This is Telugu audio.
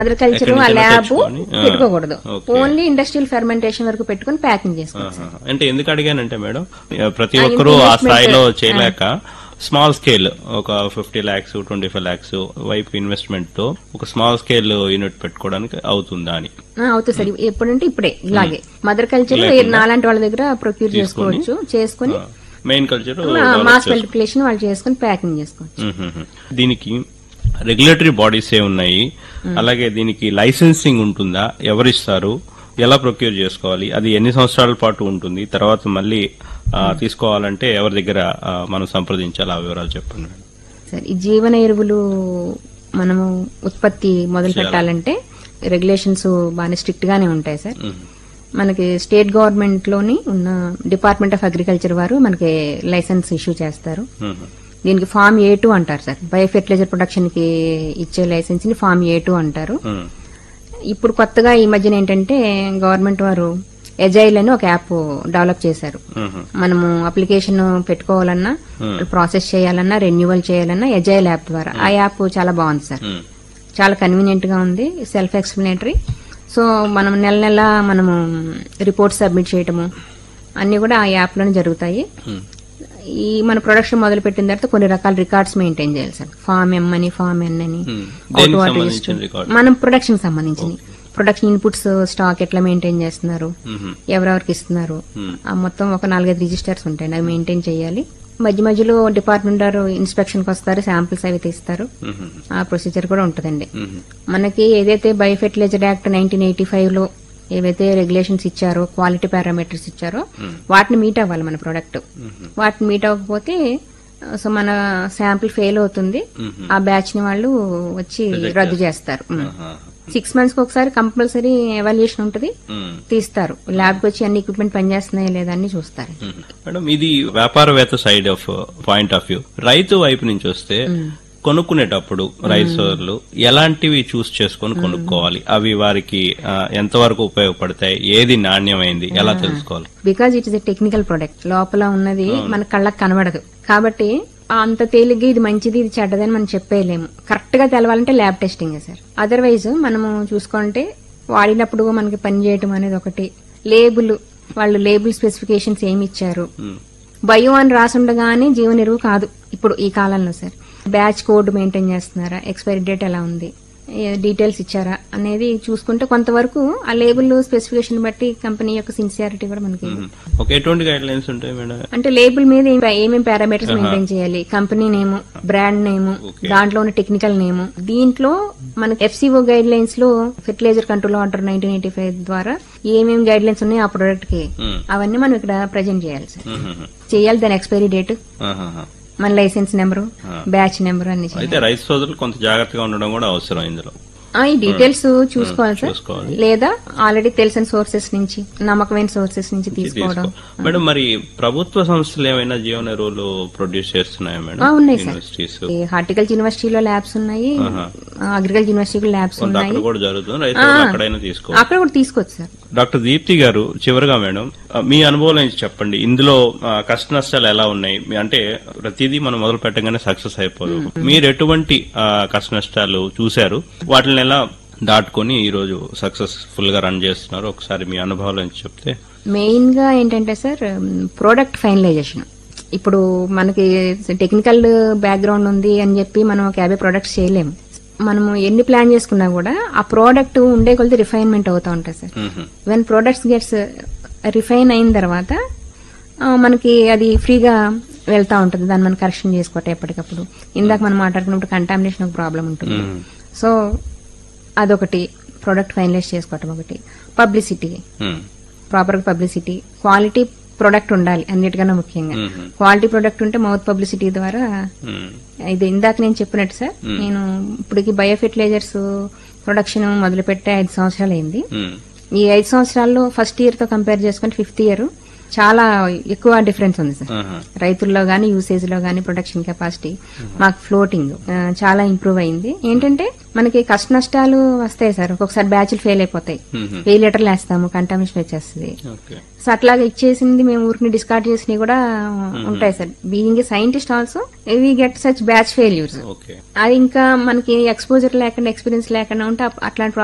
అగ్రికల్చర్ ఎక్కడి ఆ నుంచైనా ల్యాబ్ తెచ్చుకొని, ఆ, పెట్టుకోకూడదు ఓకే. ఓన్లీ ఇండస్ట్రియల్ ఫెర్మెంటేషన్ వరకు పెట్టుకుని ప్యాకింగ్ చేసుకోవాలి ఆహా. అంటే ఎందుకు అడిగానంటే మేడం ప్రతి ఆ, ఒక్కరూ ఆ investment, స్థాయిలో చేయలేక స్మాల్ స్కేల్ ఒక fifty lakhs twenty five lakhs వైపు ఇన్వెస్ట్మెంట్ తో ఒక స్మాల్ స్కేల్ యూనిట్ పెట్టుకోవడానికి అవుతుందా అని ఆ, అవుతుంది సార్ ఎప్పుడంటే ఇప్పుడే ఇలాగే మదర్ కల్చర్ లేకుండా నాలాంటి వాళ్ళ దగ్గర ప్రొక్యూర్ తీసుకొని, చేసుకోవచ్చు చేసుకుని మెయిన్ కల్చర్ మాస్ మల్టిప్లికేషన్ వాళ్ళు చేసుకుని ప్యాకింగ్ చేసుకోవచ్చు దీనికి రెగ్యులేటరీ బాడీస్ ఏ ఉన్నాయి అలాగే దీనికి లైసెన్సింగ్ ఉంటుందా ఎవరిస్తారు ఎలా ప్రొక్యూర్ చేసుకోవాలి అది ఎన్ని సంవత్సరాల పాటు ఉంటుంది తర్వాత మళ్ళీ ఆ, తీసుకోవాలంటే ఎవరి దగ్గర ఆ, మనం సంప్రదించాలి ఆ వివరాలు చెప్పండి మేడం. సార్ ఈ జీవన ఎరువులు మనము ఉత్పత్తి మొదలు పెట్టాలంటే రెగ్యులేషన్స్ బాగా స్ట్రిక్ట్ గానే ఉంటాయి సార్ మ్మ్. మనకి స్టేట్ గవర్నమెంట్ లోని ఉన్న డిపార్ట్మెంట్ ఆఫ్ అగ్రికల్చర్ వారు మనకి లైసెన్స్ ఇష్యూ చేస్తారు మ్మ్. దీనికి ఫామ్ ఏ టూ అంటారు సార్ బయో ఫెర్టిలైజర్ ప్రొడక్షన్ కి ఇచ్చే లైసెన్స్ ని ఫామ్ ఏ టూ అంటారు మ్మ్. ఇప్పుడు కొత్తగా ఈ మధ్యన ఏంటంటే గవర్నమెంట్ వారు ఎజైల్ అని ఒక యాప్ డెవలప్ చేశారు మ్మ్. మనము అప్లికేషన్ పెట్టుకోవాలన్నా ప్రాసెస్ చేయాలన్నా రెన్యువల్ చేయాలన్నా ఎజైల్ యాప్ ద్వారా ఆ యాప్ చాలా బాగుంది సార్ మ్మ్. చాలా కన్వీనియంట్ గా ఉంది సెల్ఫ్ ఎక్స్ప్లెనేటరీ సో మనం నెల నెల మనము రిపోర్ట్ సబ్మిట్ చేయటము అన్ని కూడా ఆ యాప్ లోనే జరుగుతాయి మ్మ్. ఈ మన ప్రొడక్షన్ మొదలు పెట్టిన తర్వాత కొన్ని రకాల రికార్డ్స్ మెయింటైన్ చేయాలి సార్ ఫామ్ ఎం అని ఫామ్ ఎన్ అని Hmm. Out దేనికి water సంబంధించిన use. రికార్డ్? మనం ప్రొడక్షన్ సంబంధించింది ప్రొడక్షన్ ఇన్పుట్స్ స్టాక్ ఎట్లా మెయింటైన్ చేస్తున్నారు మ్మ్. ఎవరెవరికి ఇస్తున్నారు Hmm. ఆ మొత్తం ఒక నాలుగైదు రిజిస్టర్స్ ఉంటాయి అవి మెయింటైన్ చేయాలి మధ్య మధ్యలో డిపార్ట్మెంట్ వారు ఇన్స్పెక్షన్ కి వస్తారు శాంపిల్స్ అవి తీస్తారు మ్మ్. ఆ ప్రొసీజర్ కూడా ఉంటుందండి మ్మ్. మనకి ఏదైతే bio fertiliser act nineteen eighty five లో ఏవైతే రెగ్యులేషన్స్ ఇచ్చారో క్వాలిటీ పారామీటర్స్ ఇచ్చారో వాటిని మీట్ అవ్వాలి మన ప్రొడక్ట్ వాటిని మీట్ అవ్వకపోతే సో మన శాంపిల్ ఫెయిల్ అవుతుంది ఆ బ్యాచ్ ని వాళ్ళు వచ్చి రద్దు చేస్తారు ఆహా. సిక్స్ మంత్స్ కి ఒకసారి కంపల్సరీ ఎవాల్యుయేషన్ ఉంటుంది మ్మ్. తీస్తారు ల్యాబ్ కి వచ్చి అన్ని ఎక్విప్మెంట్ పనిచేస్తున్నాయా లేదా అని చూస్తారు మ్మ్. మేడం ఇది వ్యాపారవేత్త side of point of view రైతు వైపు నుంచి వస్తే కొనుక్కునేటప్పుడు రైతులు ఎలాంటివి చూస్ చేసుకొని కొనుక్కోవాలి అవి వారికి ఆ, ఎంతవరకు ఉపయోగపడతాయి ఏది నాణ్యమైంది ఎలా తెలుసుకోవాలి because it is a technical product లోపల ఉన్నది మన కళ్ళకి కనబడదు కాబట్టి అంత తేలిగ్గా ఇది మంచిది ఇది చెడ్డదని మనం చెప్పేయలేము కరెక్ట్ గా తెలవాలంటే ల్యాబ్ టెస్టింగ్ సార్ అదర్వైజ్ మనము చూసుకుంటే వాడినప్పుడు మనకి పని చేయటం అనేది ఒకటి లేబుల్ వాళ్ళు లేబుల్ స్పెసిఫికేషన్స్ ఏమి ఇచ్చారు మ్మ్. బయో అని రాసుండగానే జీవన ఎరువు కాదు ఇప్పుడు ఈ కాలంలో సార్ బ్యాచ్ కోడ్ మెయింటైన్ చేస్తున్నారా ఎక్స్పైరీ డేట్ ఎలా ఉంది ఏ డీటెయిల్స్ ఇచ్చారా అనేది చూసుకుంటే కొంతవరకు ఆ లేబుల్ స్పెసిఫికేషన్ బట్టి కంపెనీ యొక్క సిన్సియారిటీ కూడా మనకి మ్మ్. ఒక ఎటువంటి గైడ్ లైన్స్ ఉంటాయి మేడం అంటే లేబుల్ మీద ఏం- ఏమేం పారామీటర్స్ మెయింటైన్ చేయాలి company name brand name Okay. దాంట్లో ఉన్న టెక్నికల్ నేము దీంట్లో మనకి ఎఫ్సిఓ గైడ్ లైన్స్ లో fertiliser control order nineteen eighty five ద్వారా ఏమేమి గైడ్ లైన్స్ ఉన్నాయో ఆ ప్రొడక్ట్ కి మ్మ్. అవన్నీ మనం ఇక్కడ ప్రజెంట్ చేయాలి సార్ మ్మ్. చేయాలి దాని ఎక్స్పైరీ డేట్ ఆహాహా. మన లైసెన్స్ నెంబరు బ్యాచ్ నెంబర్ అన్ని చేయాలి. అయితే రైతు సోదరులు కొంత జాగ్రత్తగా ఉండడం కూడా అవసరం ఇందులో ఆ, ఈ డీటెయిల్స్ చూసుకోవాలి సార్ చూసుకోవాలి. లేదా ఆల్రెడీ తెలిసిన సోర్సెస్ నుంచి నమ్మకమైన సోర్సెస్ నుంచి తీసుకోవడం తీసుకో మేడం మరి ప్రభుత్వ సంస్థలు ఏమైనా జీవన ఎరువులు ప్రొడ్యూస్ చేస్తున్నాయా మేడం ఆ, ఉన్నాయి సార్. యూనివర్సిటీస్ ఈ హార్టికల్చర్ యూనివర్సిటీలో ల్యాబ్స్ ఉన్నాయి అగ్రికల్చర్ యూనివర్సిటీలో ల్యాబ్స్ కొంత ఉన్నాయి అక్కడ కూడా జరుగుతుంది రైతులు అక్కడైనా తీసుకో అక్కడ కూడా తీసుకోవచ్చు సార్ డాక్టర్ దీప్తి గారు చివరిగా మేడం ఆ, మీ అనుభవం నుంచి చెప్పండి ఇందులో ఆ, కష్ట నష్టాలు ఎలా ఉన్నాయి మీ- అంటే ప్రతిదీ మనం మొదలు పెట్టగానే సక్సెస్ అయిపోదు మీరు ఎటువంటి ఆ, కష్ట నష్టాలు చూశారు వాటిని ఎలా దాటుకొని ఈ రోజు సక్సెస్ఫుల్ గా రన్ చేస్తున్నారు ఒకసారి మీ అనుభవాల నుంచి చెప్తే మెయిన్ గా ఏంటంటే సార్ ప్రోడక్ట్ ఫైనలైజేషన్ ఇప్పుడు మనకి టెక్నికల్ బ్యాక్గ్రౌండ్ ఉంది అని చెప్పి మనం ఒక యాభై ప్రొడక్ట్స్ చేయలేము మనము ఎన్ని ప్లాన్ చేసుకున్నా కూడా ఆ ప్రోడక్ట్ ఉండే కొద్ది రిఫైన్మెంట్ అవుతా ఉంటాయి సార్ మ్మ్. వెన్ ప్రొడక్ట్స్ గెట్స్ రిఫైన్ అయిన తర్వాత ఆ, మనకి అది ఫ్రీగా వెళ్తా ఉంటుంది దాన్ని మనం కరెక్షన్ చేసుకోవటం ఎప్పటికప్పుడు ఇందాక మనం మాట్లాడుకున్నప్పుడు కంటామినేషన్ ఒక ప్రాబ్లం ఉంటుంది మ్మ్. సో అదొకటి ప్రోడక్ట్ ఫైనలైజ్ చేసుకోవటం ఒకటి పబ్లిసిటీ మ్మ్. ప్రాపర్ పబ్లిసిటీ క్వాలిటీ ప్రొడక్ట్ ఉండాలి అన్నిటికన్నా ముఖ్యంగా మ్మ్. క్వాలిటీ ప్రొడక్ట్ ఉంటే మౌత్ పబ్లిసిటీ ద్వారా మ్మ్. ఇది ఇందాక నేను చెప్పినట్టు సార్ నేను ఇప్పటికి బయో ఫెర్టిలైజర్స్ ప్రొడక్షన్ మొదలుపెట్టే ఐదు సంవత్సరాలు అయింది మ్మ్. ఈ ఐదు సంవత్సరాల్లో ఫస్ట్ ఇయర్ తో కంపేర్ చేసుకుంటే ఫిఫ్త్ ఇయర్ చాలా ఎక్కువ డిఫరెన్స్ ఉంది సార్ ఆహా. రైతుల్లో గానీ యూసేజ్ లో గానీ ప్రొడక్షన్ కెపాసిటీ మాకు ఫ్లోటింగ్ చాలా ఇంప్రూవ్ అయింది ఏంటంటే మనకి కష్ట నష్టాలు వస్తాయి సార్ ఒక్కొక్కసారి బ్యాచ్లు ఫెయిల్ అయిపోతాయి మ్మ్. వెయ్యి లీటర్లు వేస్తాము కంటామినేషన్ వచ్చేస్తుంది ఓకే సో అట్లాగా ఇచ్చేసింది మేము ఊరికి డిస్కార్డ్ చేసినవి కూడా ఉంటాయి sir being scientist also we get such batch failures okay అది ఇంకా మనకి ఎక్స్పోజర్ లేకుండా ఎక్స్పీరియన్స్ లేకుండా ఉంటే అప్- అట్లాంటి